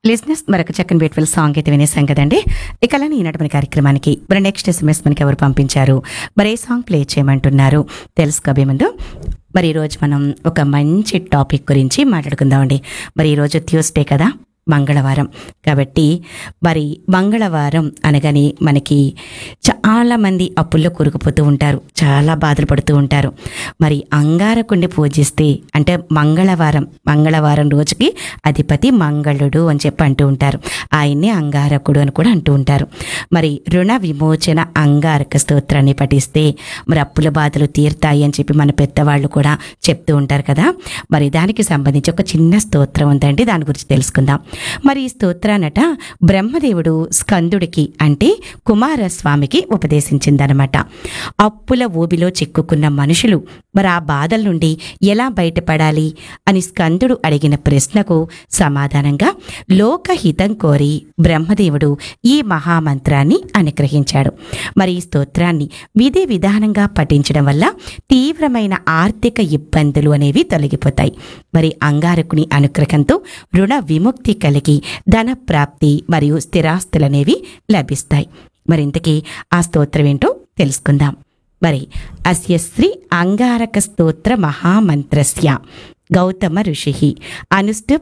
లిజినెస్ మరొక చక్కని బ్యూటిఫుల్ సాంగ్ అయితే వినేసాం కదండి ఇక అలానే ఈనాటి మన కార్యక్రమానికి మరి నెక్స్ట్ ఎస్ఎంఎస్ మనకి ఎవరు పంపించారు మరి ఏ సాంగ్ ప్లే చేయమంటున్నారు తెలుసుకోబే ముందు మరి ఈరోజు మనం ఒక మంచి టాపిక్ గురించి మాట్లాడుకుందామండి మరి ఈరోజు ట్యూస్డే కదా మంగళవారం కాబట్టి మరి మంగళవారం అనగానే మనకి చాలా మంది అప్పుల్లో కూరుకుపోతూ ఉంటారు చాలా బాధలు పడుతూ ఉంటారు మరి అంగారకుడిని పూజిస్తే అంటే మంగళవారం మంగళవారం రోజుకి అధిపతి మంగళుడు అని చెప్పి అంటూ ఉంటారు ఆయన్నే అంగారకుడు అని కూడా అంటూ ఉంటారు మరి రుణ విమోచన అంగారక స్తోత్రాన్ని పఠిస్తే మరి అప్పుల బాధలు తీరుతాయి అని చెప్పి మన పెద్దవాళ్ళు కూడా చెప్తూ ఉంటారు కదా మరి దానికి సంబంధించి ఒక చిన్న స్తోత్రం ఉందండి దాని గురించి తెలుసుకుందాం మరి ఈ స్తోత్రానట బ్రహ్మదేవుడు స్కందుడికి అంటే కుమారస్వామికి ఉపదేశించిందనమాట అప్పుల ఊబిలో చిక్కుకున్న మనుషులు మరి ఆ బాధల నుండి ఎలా బయటపడాలి అని స్కందుడు అడిగిన ప్రశ్నకు సమాధానంగా లోకహితం కోరి బ్రహ్మదేవుడు ఈ మహామంత్రాన్ని అనుగ్రహించాడు మరి ఈ స్తోత్రాన్ని విధి విధానంగా పఠించడం వల్ల తీవ్రమైన ఆర్థిక ఇబ్బందులు అనేవి తొలగిపోతాయి మరి అంగారకుని అనుగ్రహంతో రుణ విముక్తి కలిగి ధన ప్రాప్తి మరియు స్థిరాస్తులనేవి లభిస్తాయి మరింతకీ ఆ స్తోత్రం ఏంటో తెలుసుకుందాం మరి అస్య శ్రీ అంగారక స్తోత్ర మహామంత్రస్య గౌతమ ఋషి అనుష్ఠ